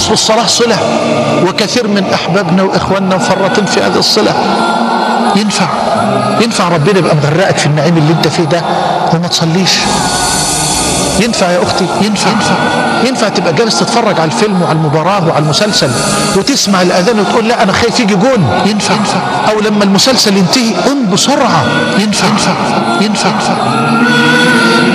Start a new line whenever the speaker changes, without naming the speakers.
أصل الصلاة صلة وكثير من أحبابنا وإخواننا مفرطين في هذه الصلة ينفع ينفع ربنا يبقى مغرقك في النعيم اللي انت فيه ده وما تصليش ينفع يا اختي ينفع ينفع ينفع تبقى جالس تتفرج على الفيلم وعلى المباراه وعلى المسلسل وتسمع الاذان وتقول لا انا خايف يجي جون ينفع ينفع او لما المسلسل ينتهي قم بسرعه ينفع ينفع ينفع, ينفع.